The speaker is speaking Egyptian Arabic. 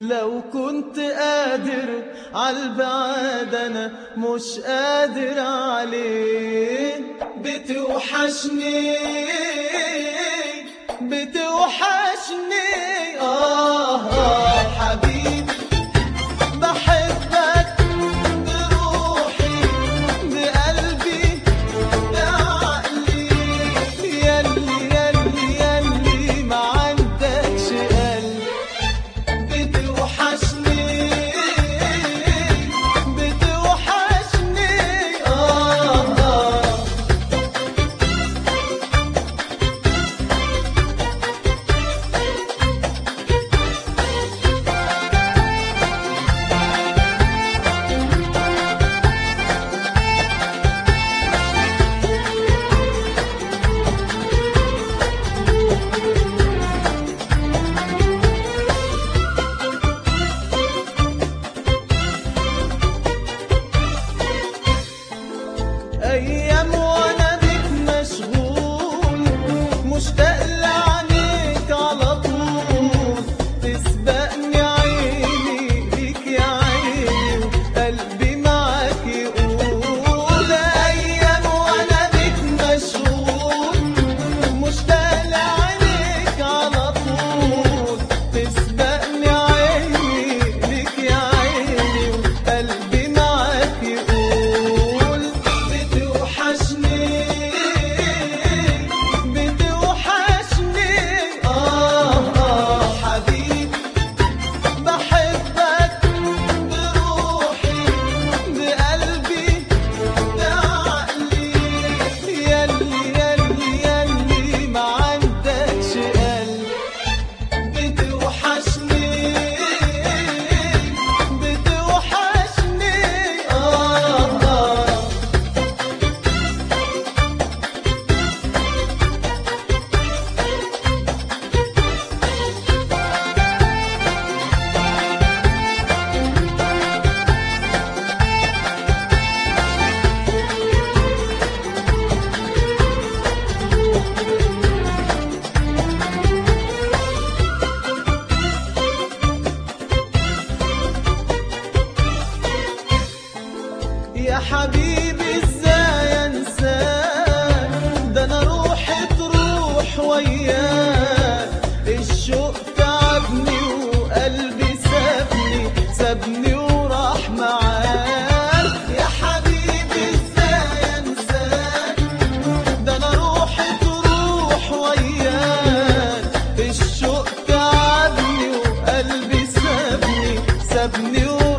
لو كنت قادر عالبعاد انا مش قادر عليه بتوحشني بتوحشني آه, آه حبيبي بحبك بروحي بقلبي بعقلي ياللي ياللي ياللي ما عندكش قلب بتوحشني بتوحشني آه آه ايام وانا بيك مشغول مشتاق لعينيك على طول تسبقني عيني ليك يا عيني قلبي معاك يقول ايام وانا بيك مشغول مشتاق لعينيك على طول تسبقني عيني ليك يا عيني قلبي معاك يقول بتوحشني بتوحشني آه آه حبيبي بحبك بروحي بقلبي بعقلي ياللي ياللي ياللي ما عندكش قلب بتوحشني بتوحشني آه آه يا حبيبي ازاي انساك ده انا روحي تروح وياك الشوق تعبني وقلبي سابني سابني وراح معاك يا حبيبي ازاي انساك ده انا روحي تروح وياك الشوق تعبني وقلبي سابني سابني وراح